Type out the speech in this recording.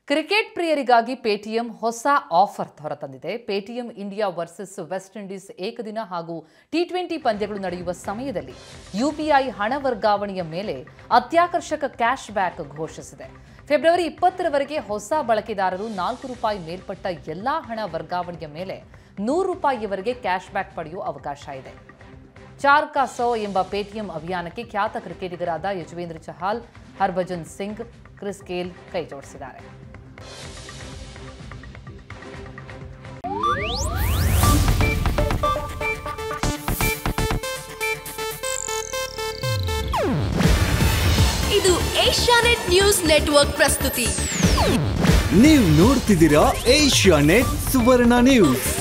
cricket ಪ್ರಿಯರಿಗಾಗಿ Paytm ಹೊಸ offer ಹೊರತಂದಿದೆ Paytm India versus West Indies ಏಕದಿನ ಹಾಗೂ ಟಿ ಟ್ವೆಂಟಿ ಪಂದ್ಯಗಳು ನಡೆಯುವ ಸಮಯದಲ್ಲಿ ಯುಪಿಐ ಹಣ ವರ್ಗಾವಣೆಯ ಮೇಲೆ ಅತ್ಯಾಕರ್ಷಕ ಕ್ಯಾಶ್ ಬ್ಯಾಕ್ ಘೋಷಿಸಿದೆ ಫೆಬ್ರವರಿ ಇಪ್ಪತ್ತರವರೆಗೆ ಹೊಸ ಬಳಕೆದಾರರು ನಾಲ್ಕು ರೂಪಾಯಿ ಮೇಲ್ಪಟ್ಟ ಎಲ್ಲಾ ಹಣ ವರ್ಗಾವಣೆಯ ಮೇಲೆ ನೂರು ರೂಪಾಯಿಯವರೆಗೆ ಕ್ಯಾಶ್ ಬ್ಯಾಕ್ ಪಡೆಯುವ ಅವಕಾಶ ಇದೆ ಚಾರ್ ಕಾ ಸೌ ಎಂಬ ಪೇಟಿಎಂ ಅಭಿಯಾನಕ್ಕೆ ಖ್ಯಾತ ಕ್ರಿಕೆಟಿಗರಾದ ಯಜುವೇಂದ್ರ ಚಹಾಲ್ ಹರ್ಭಜನ್ ಸಿಂಗ್ ಕ್ರಿಸ್ ಗೇಲ್ ಕೈಜೋಡಿಸಿದ್ದಾರೆ ಇದು ಏಷ್ಯಾನೆಟ್ ನ್ಯೂಸ್ ನೆಟ್ವರ್ಕ್ ಪ್ರಸ್ತುತಿ ನೀವು ನೋಡ್ತಿದ್ದೀರಾ ಏಷ್ಯಾ ನೆಟ್ ಸುವರ್ಣ ನ್ಯೂಸ್